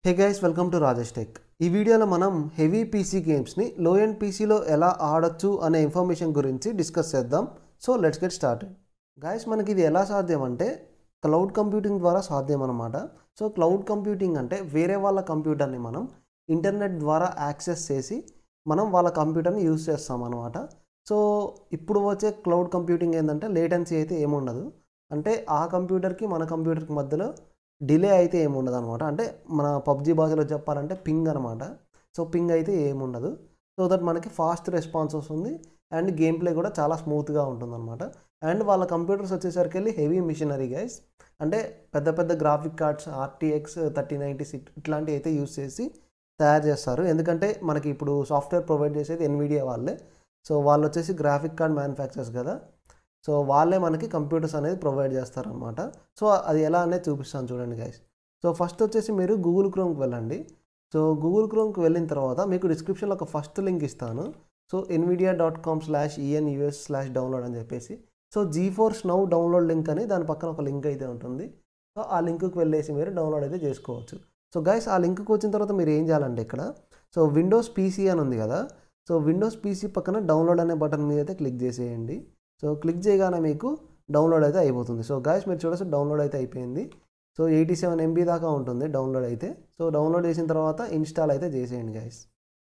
hey guys welcome to Rajesh tech ఈ వీడియోలో మనం హెవీ పీసీ గేమ్స్ని లో ఎండ్ పీసీలో ఎలా ఆడొచ్చు అనే ఇన్ఫర్మేషన్ గురించి డిస్కస్ చేద్దాం so let's get started guys మనకి ఇది ఎలా సాధ్యం అంటే క్లౌడ్ కంప్యూటింగ్ ద్వారా సాధ్యం అనమాట సో క్లౌడ్ కంప్యూటింగ్ అంటే వేరే వాళ్ళ కంప్యూటర్ని మనం ఇంటర్నెట్ ద్వారా యాక్సెస్ చేసి మనం వాళ్ళ కంప్యూటర్ని యూజ్ చేస్తాం అనమాట సో ఇప్పుడు వచ్చే క్లౌడ్ కంప్యూటింగ్ ఏంటంటే లేటెన్సీ అయితే ఏముండదు అంటే ఆ కంప్యూటర్కి మన కంప్యూటర్కి మధ్యలో డిలే అయితే ఏముండదు అనమాట అంటే మన పబ్జీ భాషలో చెప్పాలంటే పింగ్ అనమాట సో పింగ్ అయితే ఏముండదు సో దట్ మనకి ఫాస్ట్ రెస్పాన్స్ వస్తుంది అండ్ గేమ్ ప్లే కూడా చాలా స్మూత్గా ఉంటుంది అనమాట అండ్ వాళ్ళ కంప్యూటర్స్ వచ్చేసరికి వెళ్ళి హెవీ మిషనరీ గైస్ అంటే పెద్ద పెద్ద graphic cards RTX thirty ninety six ఇట్లాంటివి అయితే యూస్ చేసి తయారు చేస్తారు ఎందుకంటే మనకి ఇప్పుడు సాఫ్ట్వేర్ ప్రొవైడ్ చేసేది ఎన్విడియా వాళ్ళే సో వాళ్ళు వచ్చేసి గ్రాఫిక్ కార్డ్ మ్యానుఫ్యాక్చర్స్ కదా సో వాళ్ళే మనకి కంప్యూటర్స్ అనేది ప్రొవైడ్ చేస్తారనమాట సో అది ఎలా అనేది చూపిస్తాను చూడండి గైస్ సో ఫస్ట్ వచ్చేసి మీరు గూగుల్ క్రోమ్కి వెళ్ళండి సో గూగుల్ క్రోమ్కి వెళ్ళిన తర్వాత మీకు డిస్క్రిప్షన్లో ఒక ఫస్ట్ లింక్ ఇస్తాను so Nvidia dot com slash E N U S slash download అని చెప్పేసి so GeForce now download link అని దాని పక్కన ఒక లింక్ అయితే ఉంటుంది సో ఆ లింక్కి వెళ్ళేసి మీరు డౌన్లోడ్ అయితే చేసుకోవచ్చు సో గైస్ ఆ లింక్కి వచ్చిన తర్వాత మీరు ఏం చేయాలంటే ఇక్కడ సో విండోస్ పీసీ అని ఉంది కదా సో విండోస్ పీసీ పక్కన డౌన్లోడ్ అనే బటన్ మీద అయితే క్లిక్ చేసేయండి సో క్లిక్ చేయగానే మీకు డౌన్లోడ్ అయితే అయిపోతుంది సో గాయస్ మీరు చూడొచ్చు డౌన్లోడ్ అయితే అయిపోయింది సో ఎయిటీ సెవెన్ ఎంబీ దాకా ఉంటుంది డౌన్లోడ్ అయితే సో డౌన్లోడ్ చేసిన తర్వాత ఇన్స్టాల్ అయితే చేసేయండి గాయస్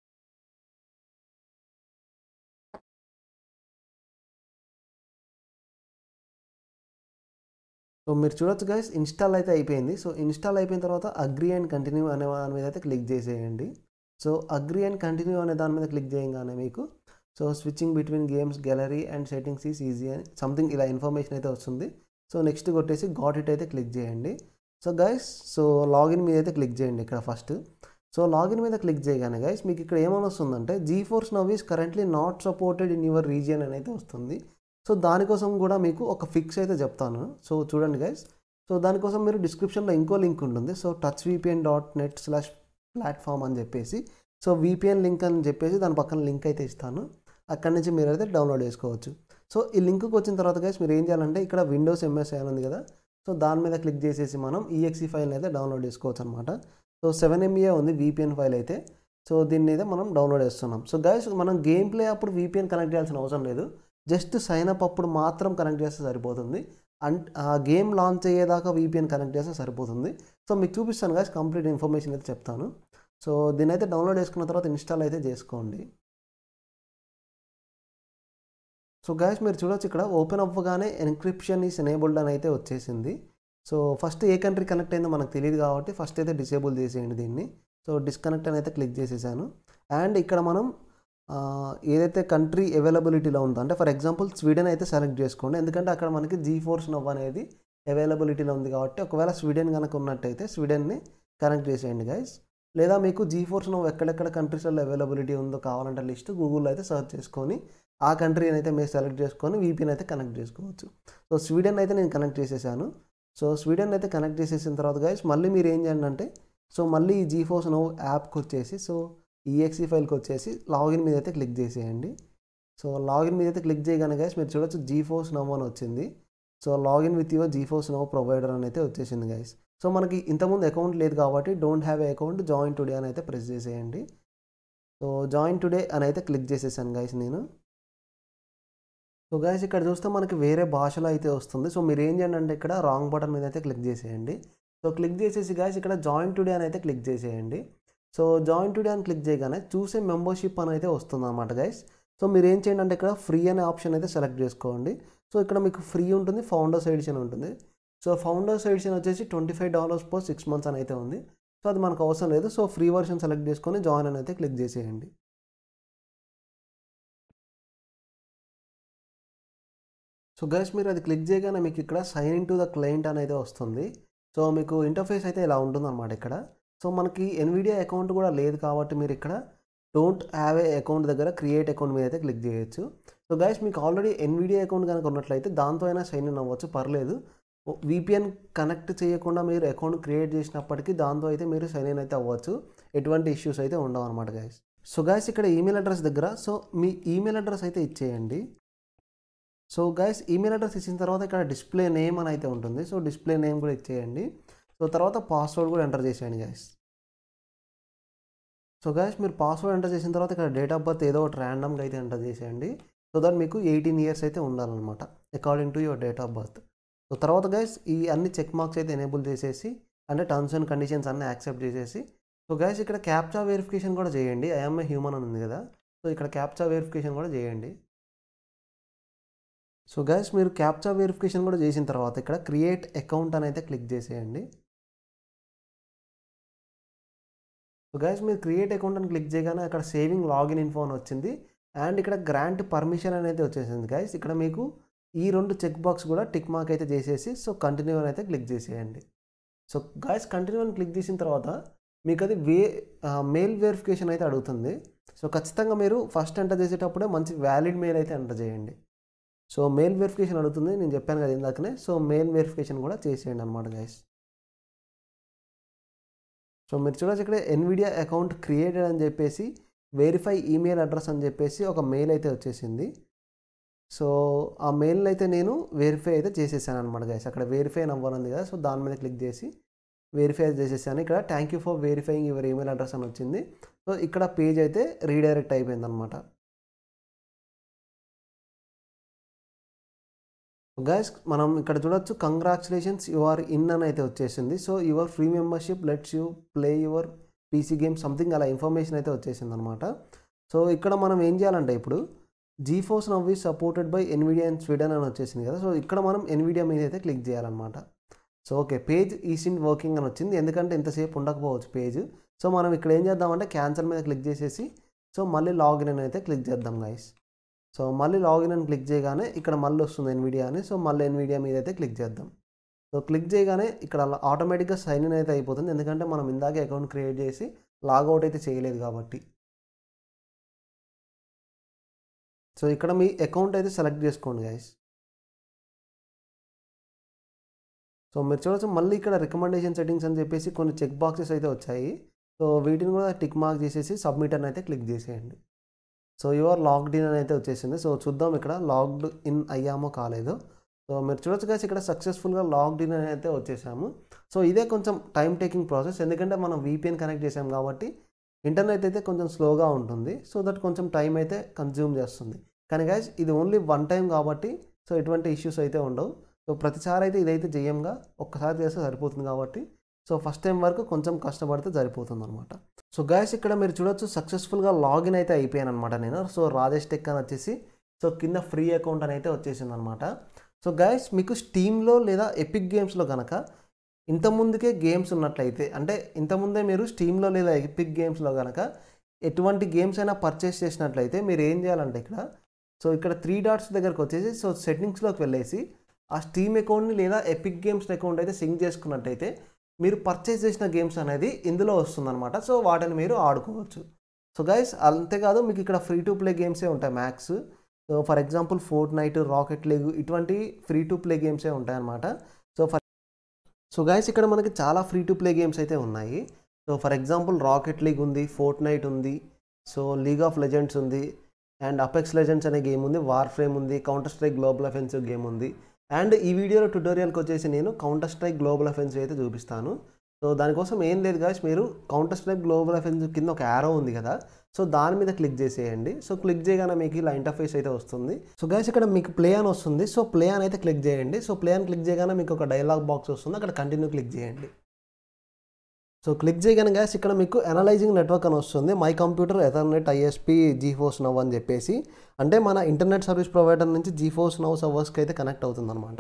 సో మీరు చూడొచ్చు గైస్ ఇన్స్టాల్ అయితే అయిపోయింది సో ఇన్స్టాల్ అయిపోయిన తర్వాత అగ్రి అండ్ కంటిన్యూ అనే దాని మీద అయితే క్లిక్ చేసేయండి సో అగ్రి అండ్ కంటిన్యూ అనే దాని మీద క్లిక్ చేయగానే మీకు so switching between games gallery and settings is easy అని సంథింగ్ ఇలా ఇన్ఫర్మేషన్ అయితే వస్తుంది సో నెక్స్ట్ కొట్టేసి గాట్ ఇట్ అయితే క్లిక్ చేయండి సో గైస్ సో లాగిన్ మీద అయితే క్లిక్ చేయండి ఇక్కడ ఫస్ట్ సో లాగిన్ మీద క్లిక్ చేయగానే గైస్ మీకు ఇక్కడ ఏమని వస్తుందంటే GeForce now is currently not supported in your region అని అయితే వస్తుంది సో దానికోసం కూడా మీకు ఒక ఫిక్స్ అయితే చెప్తాను సో చూడండి గైస్ సో దానికోసం మీరు డిస్క్రిప్షన్లో ఇంకో లింక్ ఉంటుంది so touch VPN dot net slash platform అని చెప్పేసి సో వీపీఎన్ లింక్ అని చెప్పేసి దాని పక్కన లింక్ అయితే ఇస్తాను అక్కడి నుంచి మీరు అయితే డౌన్లోడ్ చేసుకోవచ్చు సో ఈ లింక్కి వచ్చిన తర్వాత గైస్ మీరు ఏం చేయాలంటే ఇక్కడ విండోస్ ఎంఎస్ఐ అని ఉంది కదా సో దాని మీద క్లిక్ చేసేసి మనం ఈఎక్సీ ఫైల్ అయితే డౌన్లోడ్ చేసుకోవచ్చు అనమాట సో సెవెన్ ఎంఏ ఉంది వీపీఎన్ ఫైల్ అయితే సో దీన్ని అయితే మనం డౌన్లోడ్ చేస్తున్నాం సో గైస్ మనం గేమ్ ప్లే అప్పుడు వీపీఎన్ కనెక్ట్ చేయాల్సిన అవసరం లేదు జస్ట్ సైన్ అప్ అప్పుడు మాత్రం కనెక్ట్ చేస్తే సరిపోతుంది అండ్ ఆ గేమ్ లాంచ్ అయ్యేదాకా వీపీఎన్ కనెక్ట్ చేస్తే సరిపోతుంది సో మీకు చూపిస్తాను గాయస్ కంప్లీట్ ఇన్ఫర్మేషన్ అయితే చెప్తాను సో దీని అయితే డౌన్లోడ్ చేసుకున్న తర్వాత ఇన్స్టాల్ అయితే చేసుకోండి సో గాయస్ మీరు చూడొచ్చు ఇక్కడ ఓపెన్ అవ్వగానే ఎన్క్రిప్షన్ ఈస్ ఎనేబుల్డ్ అని అయితే వచ్చేసింది so first a country connect అయిందో మనకు తెలియదు కాబట్టి ఫస్ట్ అయితే డిసేబుల్ చేసేయండి దీన్ని సో డిస్కనెక్ట్ అని అయితే క్లిక్ చేసేసాను అండ్ ఇక్కడ మనం ఏదైతే కంట్రీ అవైలబిలిటీలో ఉందో అంటే ఫర్ ఎగ్జాంపుల్ స్వీడన్ అయితే సెలెక్ట్ చేసుకోండి ఎందుకంటే అక్కడ మనకి జీ ఫోర్స్ నవ్ అనేది అవైలబిలిటీలో ఉంది కాబట్టి ఒకవేళ స్వీడన్ కనుక ఉన్నట్టయితే స్వీడన్ని కనెక్ట్ చేసేయండి గైస్ లేదా మీకు జీ ఫోర్స్ నవ్ ఎక్కడెక్కడ కంట్రీస్లో అవైలబిలిటీ ఉందో కావాలంటే లిస్ట్ గూగుల్లో అయితే సెర్చ్ చేసుకొని ఆ కంట్రీని అయితే మీరు సెలెక్ట్ చేసుకొని వీపీని అయితే కనెక్ట్ చేసుకోవచ్చు సో స్వీడన్ అయితే నేను కనెక్ట్ చేసేసాను సో స్వీడన్ అయితే కనెక్ట్ చేసేసిన తర్వాత గైస్ మళ్ళీ మీరు ఏం చేయండి అంటే సో మళ్ళీ ఈ జీ ఫోర్స్ నవ్ యాప్కి వచ్చేసి సో ఈఎక్సీ ఫైల్కి వచ్చేసి లాగిన్ మీద అయితే క్లిక్ చేసేయండి సో లాగిన్ మీద అయితే క్లిక్ చేయగానే గైస్ మీరు చూడొచ్చు జీ ఫోర్స్ నవ్ అని వచ్చింది so login with your GeForce now provider అని అయితే వచ్చేసింది గైస్ సో మనకి ఇంతకుముందు అకౌంట్ లేదు కాబట్టి don't have a account join today అని అయితే ప్రెస్ చేసేయండి సో జాయిన్ టుడే అని అయితే క్లిక్ చేసేసాను గైస్ నేను సో గైస్ ఇక్కడ చూస్తే మనకి వేరే భాషలో అయితే వస్తుంది సో మీరు ఏం చేయండి అంటే ఇక్కడ రాంగ్ బటన్ మీద అయితే క్లిక్ చేసేయండి సో క్లిక్ చేసేసి గైస్ ఇక్కడ జాయిన్ టుడే అని అయితే క్లిక్ చేసేయండి సో జాయిన్ టుడే అని క్లిక్ చేయగానే చూసే మెంబర్షిప్ అని అయితే వస్తుంది అనమాట గైస్ సో మీరు ఏం చేయండి అంటే ఇక్కడ ఫ్రీ అనే ఆప్షన్ అయితే సెలెక్ట్ చేసుకోండి సో ఇక్కడ మీకు ఫ్రీ ఉంటుంది ఫౌండర్స్ ఎడిషన్ ఉంటుంది సో ఫౌండర్స్ ఎడిషన్ వచ్చేసి twenty five dollars per six months అని అయితే ఉంది సో అది మనకు అవసరం లేదు సో ఫ్రీ వర్షన్ సెలెక్ట్ చేసుకొని జాయిన్ అని అయితే క్లిక్ చేసేయండి సో గైస్ మీరు అది క్లిక్ చేయగానే మీకు ఇక్కడ sign in to the client అనేది వస్తుంది సో మీకు ఇంటర్ఫేస్ అయితే ఇలా ఉంటుందన్నమాట ఇక్కడ సో మనకి ఎన్విడియా అకౌంట్ కూడా లేదు కాబట్టి మీరు ఇక్కడ డోంట్ హ్యావ్ ఏ అకౌంట్ దగ్గర క్రియేట్ అకౌంట్ మీద అయితే క్లిక్ చేయొచ్చు సో గైస్ మీకు ఆల్రెడీ ఎన్విడియా అకౌంట్ కనుక ఉన్నట్లయితే దాంతో అయినా సైన్ ఇన్ అవ్వచ్చు పర్లేదు విపిఎన్ కనెక్ట్ చేయకుండా మీరు అకౌంట్ క్రియేట్ చేసినప్పటికీ దాంతో అయితే మీరు సైన్ ఇన్ అయితే అవ్వచ్చు ఎటువంటి ఇష్యూస్ అయితే ఉండవు అనమాట గైస్ సో గైస్ ఇక్కడ ఈమెయిల్ అడ్రస్ దగ్గర సో మీ ఈమెయిల్ అడ్రస్ అయితే ఇచ్చేయండి సో గైస్ ఈమెయిల్ అడ్రస్ ఇచ్చిన తర్వాత ఇక్కడ డిస్ప్లే నేమ్ అని అయితే ఉంటుంది సో డిస్ప్లే నేమ్ కూడా ఇచ్చేయండి సో తర్వాత పాస్వర్డ్ కూడా ఎంటర్ చేసేయండి గైస్ సో గైస్ మీరు పాస్వర్డ్ ఎంటర్ చేసిన తర్వాత ఇక్కడ డేట్ ఆఫ్ బర్త్ ఏదో ఒకటి ర్యాండమ్గా అయితే ఎంటర్ చేసేయండి సో దట్ మీకు ఎయిటీన్ ఇయర్స్ అయితే ఉండాలన్నమాట according to your date of birth so తర్వాత గైస్ ఈ అన్ని చెక్ మార్క్స్ అయితే ఎనేబుల్ చేసేసి అంటే టర్మ్స్ అండ్ కండిషన్స్ అన్నీ యాక్సెప్ట్ చేసేసి సో గైస్ ఇక్కడ క్యాప్చా వెరిఫికేషన్ కూడా చేయండి ఐఎమ్ ఏ హ్యూమన్ అని ఉంది కదా సో ఇక్కడ క్యాప్చా వెరిఫికేషన్ కూడా చేయండి సో గైస్ మీరు క్యాప్చా వెరిఫికేషన్ కూడా చేసిన తర్వాత ఇక్కడ క్రియేట్ అకౌంట్ అని అయితే క్లిక్ చేసేయండి సో గైస్ మీరు క్రియేట్ అకౌంట్ అని క్లిక్ చేయగానే అక్కడ సేవింగ్ లాగిన్ ఇన్ఫో అని వచ్చింది అండ్ ఇక్కడ గ్రాంట్ పర్మిషన్ అనేది వచ్చేసింది గైస్ ఇక్కడ మీకు ఈ రెండు చెక్ బాక్స్ కూడా టిక్ మార్క్ అయితే చేసేసి సో కంటిన్యూ అని అయితే క్లిక్ చేసేయండి సో గైస్ కంటిన్యూ అని క్లిక్ చేసిన తర్వాత మీకు అది వే మెయిల్ వెరిఫికేషన్ అయితే అడుగుతుంది సో ఖచ్చితంగా మీరు ఫస్ట్ ఎంటర్ చేసేటప్పుడే మంచి వ్యాలిడ్ మెయిల్ అయితే ఎంటర్ చేయండి సో మెయిల్ వెరిఫికేషన్ అడుగుతుంది నేను చెప్పాను కదా ఇందాకనే సో మెయిల్ వెరిఫికేషన్ కూడా చేసేయండి అనమాట గైస్ సో మీరు చూడొచ్చు ఇక్కడ ఎన్విడియా అకౌంట్ క్రియేటెడ్ అని చెప్పేసి వెరిఫై ఈమెయిల్ అడ్రస్ అని చెప్పేసి ఒక మెయిల్ అయితే వచ్చేసింది సో ఆ మెయిల్ అయితే నేను వెరిఫై అయితే చేసేసాను అనమాట గైస్ అక్కడ వెరిఫై అవ్వనుంది కదా సో దాని మీద క్లిక్ చేసి వెరిఫై చేసేసాను ఇక్కడ thank you for verifying your email address అని వచ్చింది సో ఇక్కడ పేజ్ అయితే రీడైరెక్ట్ అయిపోయింది అనమాట గైస్ మనం ఇక్కడ చూడొచ్చు కంగ్రాచులేషన్స్ యు ఆర్ ఇన్ అని అయితే వచ్చేసింది so your free membership lets you play your PC game something అలా ఇన్ఫర్మేషన్ అయితే వచ్చేసింది అనమాట సో ఇక్కడ మనం ఏం చేయాలంటే ఇప్పుడు GeForce now is supported by Nvidia and Sweden అని వచ్చేసింది కదా సో ఇక్కడ మనం ఎన్విడియా మీద అయితే క్లిక్ చేయాలన్నమాట so okay page is in working అని వచ్చింది ఎందుకంటే ఇంతసేపు ఉండకపోవచ్చు పేజ్ సో మనం ఇక్కడ ఏం చేద్దామంటే క్యాన్సల్ మీద క్లిక్ చేసేసి సో మళ్ళీ లాగిన్ అని అయితే క్లిక్ చేద్దాం గైస్ సో మళ్ళీ లాగిన్ అని క్లిక్ చేయగానే ఇక్కడ మళ్ళీ వస్తుంది ఎన్విడియా అని సో మళ్ళీ ఎన్విడియా మీద అయితే క్లిక్ చేద్దాం సో క్లిక్ చేయగానే ఇక్కడ ఆటోమేటిక్గా సైన్ ఇన్ అయితే అయిపోతుంది ఎందుకంటే మనం ఇందాకే అకౌంట్ క్రియేట్ చేసి లాగౌట్ అయితే చేయలేదు కాబట్టి సో ఇక్కడ మీ అకౌంట్ అయితే సెలెక్ట్ చేసుకోండి గైస్ సో మీరు చూడొచ్చు మళ్ళీ ఇక్కడ రికమెండేషన్ సెట్టింగ్స్ అని చెప్పేసి కొన్ని చెక్ బాక్సెస్ అయితే వచ్చాయి సో వీటిని కూడా టిక్ మార్క్ చేసేసి సబ్మిట్ అని అయితే క్లిక్ చేసేయండి సో యువర్ లాగ్డ్ ఇన్ అని అయితే వచ్చేసింది సో చూద్దాం ఇక్కడ లాగ్డ్ ఇన్ అయ్యామో కాలేదు సో మీరు చూడొచ్చు కదా ఇక్కడ సక్సెస్ఫుల్గా లాగ్డ్ ఇన్ అని అయితే వచ్చేసాము సో ఇదే కొంచెం టైం టేకింగ్ ప్రాసెస్ ఎందుకంటే మనం వీపీఎన్ కనెక్ట్ చేసాం కాబట్టి ఇంటర్నెట్ అయితే కొంచెం స్లోగా ఉంటుంది సో దట్ కొంచెం టైం అయితే కన్జ్యూమ్ చేస్తుంది కానీ గైస్ ఇది ఓన్లీ వన్ టైం కాబట్టి సో ఎటువంటి ఇష్యూస్ అయితే ఉండవు సో ప్రతిసారి అయితే ఇదైతే చేయంగా ఒక్కసారి చేస్తే సరిపోతుంది కాబట్టి సో ఫస్ట్ టైం వరకు కొంచెం కష్టపడితే సరిపోతుంది అనమాట సో గైస్ ఇక్కడ మీరు చూడొచ్చు సక్సెస్ఫుల్గా లాగిన్ అయితే అయిపోయాను అనమాట నేను సో రాజేష్ టెక్ అని వచ్చేసి సో కింద ఫ్రీ అకౌంట్ అని అయితే వచ్చేసింది అనమాట సో గైస్ మీకు స్టీమ్లో లేదా ఎపిక్ గేమ్స్లో కనుక ఇంతకుముందుకే గేమ్స్ ఉన్నట్లయితే అంటే ఇంతకుముందే మీరు స్టీమ్లో లేదా ఎపిక్ గేమ్స్లో కనుక ఎటువంటి గేమ్స్ అయినా పర్చేస్ చేసినట్లయితే మీరు ఏం చేయాలంటే ఇక్కడ సో ఇక్కడ త్రీ డాట్స్ దగ్గరకు వచ్చేసి సో సెట్టింగ్స్లోకి వెళ్ళేసి ఆ స్టీమ్ అకౌంట్ని లేదా ఎపిక్ గేమ్స్ అకౌంట్ అయితే సింక్ చేసుకున్నట్టయితే మీరు పర్చేస్ చేసిన గేమ్స్ అనేది ఇందులో వస్తుందన్నమాట సో వాటిని మీరు ఆడుకోవచ్చు సో గైస్ అంతేకాదు మీకు ఇక్కడ ఫ్రీ టు ప్లే గేమ్సే ఉంటాయి max so for example Fortnite Rocket League ఇటువంటి ఫ్రీ టు ప్లే గేమ్సే ఉంటాయి అన్నమాట సో ఫర్ సో గైస్ ఇక్కడ మనకి చాలా ఫ్రీ టు ప్లే గేమ్స్ అయితే ఉన్నాయి so for example Rocket League ఉంది ఫోర్ట్ నైట్ ఉంది సో లీగ్ ఆఫ్ లెజెండ్స్ ఉంది అండ్ అపెక్స్ లెజెండ్స్ అనే గేమ్ ఉంది వార్ ఫ్రేమ్ ఉంది Counter Strike Global Offensive game ఉంది అండ్ ఈ వీడియోలో ట్యుటోరియల్కి వచ్చేసి నేను కౌంటర్ స్ట్రైక్ గ్లోబల్ అఫెన్సివ్ అయితే చూపిస్తాను సో దానికోసం ఏం లేదు గాయస్ మీరు కౌంటర్ స్ట్రైక్ గ్లోబల్ అఫెన్సివ్ కింద ఒక యారో ఉంది కదా సో దాని మీద క్లిక్ చేసేయండి సో క్లిక్ చేయగానే మీకు ఇలా ఇంటర్ఫేస్ అయితే వస్తుంది సో గైస్ ఇక్కడ మీకు ప్లే అని వస్తుంది సో ప్లే అని అయితే క్లిక్ చేయండి సో ప్లే అని క్లిక్ చేయగానే మీకు ఒక డైలాగ్ బాక్స్ వస్తుంది అక్కడ కంటిన్యూ క్లిక్ చేయండి సో క్లిక్ చేయగానే గ్యాస్ ఇక్కడ మీకు అనలైజింగ్ నెట్వర్క్ అని వస్తుంది my computer ethernet ISP GeForce Now అని చెప్పేసి అంటే మన ఇంటర్నెట్ సర్వీస్ ప్రొవైడర్ నుంచి జీఫోర్స్ నవ్ సర్వర్స్కి అయితే కనెక్ట్ అవుతుంది అనమాట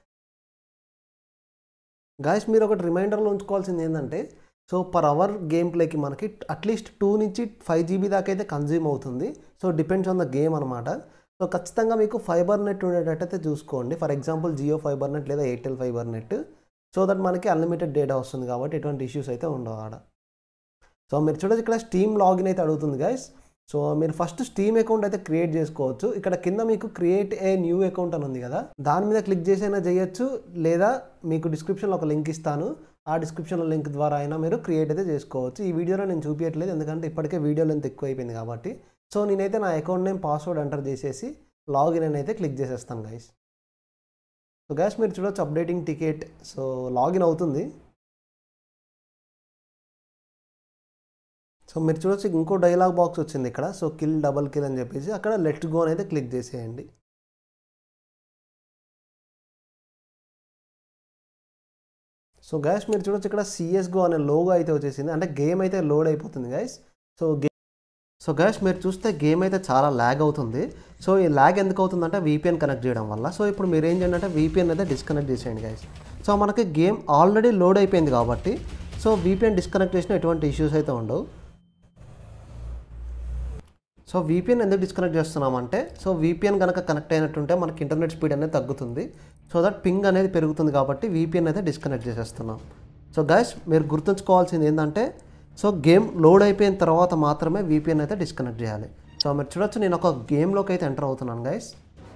గాయస్ మీరు ఒకటి రిమైండర్లో ఉంచుకోవాల్సింది ఏంటంటే సో పర్ అవర్ గేమ్ ప్లేకి మనకి అట్లీస్ట్ టూ నుంచి ఫైవ్ జీబీ దాకా అయితే కన్జ్యూమ్ అవుతుంది so depends on the game అనమాట సో ఖచ్చితంగా మీకు ఫైబర్ నెట్ ఉండేటట్టయితే చూసుకోండి for example Jio fibre net లేదా Airtel fibre net so that మనకి అన్లిమిటెడ్ డేటా వస్తుంది కాబట్టి ఎటువంటి ఇష్యూస్ అయితే ఉండవు ఆడ సో మీరు చూడొచ్చు ఇక్కడ స్టీమ్ లాగిన్ అయితే అడుగుతుంది గైస్ సో మీరు ఫస్ట్ స్టీమ్ అకౌంట్ అయితే క్రియేట్ చేసుకోవచ్చు ఇక్కడ కింద మీకు క్రియేట్ ఏ న్యూ అకౌంట్ అని ఉంది కదా దాని మీద క్లిక్ చేసైనా చేయొచ్చు లేదా మీకు డిస్క్రిప్షన్లో ఒక లింక్ ఇస్తాను ఆ డిస్క్రిప్షన్లో లింక్ ద్వారా అయినా మీరు క్రియేట్ అయితే చేసుకోవచ్చు ఈ వీడియోలో నేను చూపించట్లేదు ఎందుకంటే ఇప్పటికే వీడియో లెంత్ ఎక్కువ అయిపోయింది కాబట్టి సో నేనైతే నా అకౌంట్ నేమ్ పాస్వర్డ్ ఎంటర్ చేసేసి లాగిన్ అని అయితే క్లిక్ చేసేస్తాను గైస్ సో గ్యాస్ మీరు చూడొచ్చు అప్డేటింగ్ టికెట్ సో లాగిన్ అవుతుంది సో సో మీరు చూడొచ్చు ఇంకో డైలాగ్ బాక్స్ వచ్చింది ఇక్కడ సో కిల్ డబల్ కిల్ అని చెప్పేసి అక్కడ లెట్ గో అయితే క్లిక్ చేసేయండి సో గైస్ మీరు చూడొచ్చు ఇక్కడ సిఎస్గో అనే లోగో అయితే వచ్చేసింది అంటే గేమ్ అయితే లోడ్ అయిపోతుంది గైస్ సో గే సో గైస్ మీరు చూస్తే గేమ్ అయితే చాలా ల్యాగ్ అవుతుంది సో ఈ ల్యాగ్ ఎందుకు అవుతుందంటే వీపీఎన్ కనెక్ట్ చేయడం వల్ల సో ఇప్పుడు మీరు ఏం చేయండి అంటే వీపీఎన్ అయితే డిస్కనెక్ట్ చేసేయండి గైస్ సో మనకి గేమ్ ఆల్రెడీ లోడ్ అయిపోయింది కాబట్టి సో వీపీఎన్ డిస్కనెక్ట్ చేసిన ఎటువంటి ఇష్యూస్ అయితే ఉండవు సో వీపీఎన్ ఎందుకు డిస్కనెక్ట్ చేస్తున్నామంటే సో వీపీఎన్ కనుక కనెక్ట్ అయినట్టుంటే మనకి ఇంటర్నెట్ స్పీడ్ అనేది తగ్గుతుంది సో దట్ పింగ్ అనేది పెరుగుతుంది కాబట్టి వీపీఎన్ అయితే డిస్కనెక్ట్ చేసేస్తున్నాం సో గైస్ మీరు గుర్తుంచుకోవాల్సింది ఏంటంటే సో గేమ్ లోడ్ అయిపోయిన తర్వాత మాత్రమే వీపీఎన్ అయితే డిస్కనెక్ట్ చేయాలి సో మీరు చూడొచ్చు నేను ఒక గేమ్లోకి అయితే ఎంటర్ అవుతున్నాను గైస్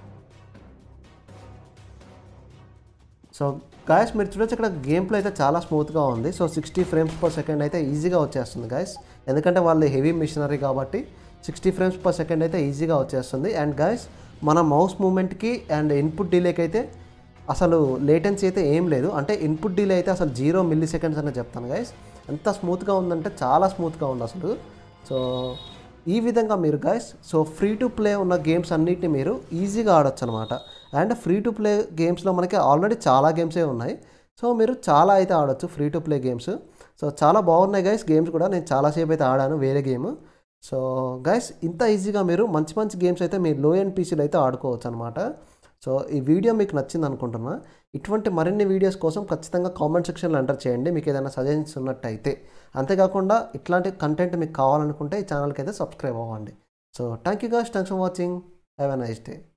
సో గాయస్ మీరు చూడొచ్చు ఇక్కడ గేమ్ ప్లే అయితే చాలా స్మూత్గా ఉంది so sixty frames per second అయితే ఈజీగా వచ్చేస్తుంది గాయస్ ఎందుకంటే వాళ్ళు హెవీ మిషనరీ కాబట్టి సిక్స్టీ ఫ్రేమ్స్ పర్ సెకండ్ అయితే ఈజీగా వచ్చేస్తుంది అండ్ గాయస్ మన మౌస్ మూమెంట్కి అండ్ ఇన్పుట్ డిలేకి అయితే అసలు లేటెన్సీ అయితే ఏం లేదు అంటే ఇన్పుట్ డిలే అయితే అసలు జీరో మిల్లీ సెకండ్స్ అనే చెప్తాను గైస్ ఎంత స్మూత్గా ఉందంటే చాలా స్మూత్గా ఉంది అసలు సో ఈ విధంగా మీరు guys so free to play ఉన్న గేమ్స్ అన్నిటిని మీరు ఈజీగా ఆడొచ్చు అనమాట అండ్ ఫ్రీ టు ప్లే గేమ్స్లో మనకి ఆల్రెడీ చాలా గేమ్సే ఉన్నాయి సో మీరు చాలా అయితే ఆడొచ్చు free to play games so చాలా బాగున్నాయి గైస్ గేమ్స్ కూడా నేను చాలాసేపు అయితే ఆడాను వేరే గేమ్ సో గైస్ ఇంత ఈజీగా మీరు మంచి మంచి గేమ్స్ అయితే మీరు లో ఎండ్ పీసీలో అయితే ఆడుకోవచ్చు అనమాట సో ఈ వీడియో మీకు నచ్చింది అనుకుంటున్నా ఇటువంటి మరిన్ని వీడియోస్ కోసం ఖచ్చితంగా కామెంట్ సెక్షన్లో ఎంటర్ చేయండి మీకు ఏదైనా సజెషన్స్ ఉన్నట్టయితే అంతేకాకుండా ఇట్లాంటి కంటెంట్ మీకు కావాలనుకుంటే ఈ ఛానల్కి అయితే సబ్స్క్రైబ్ అవ్వండి so thank you guys thanks for watching have a nice day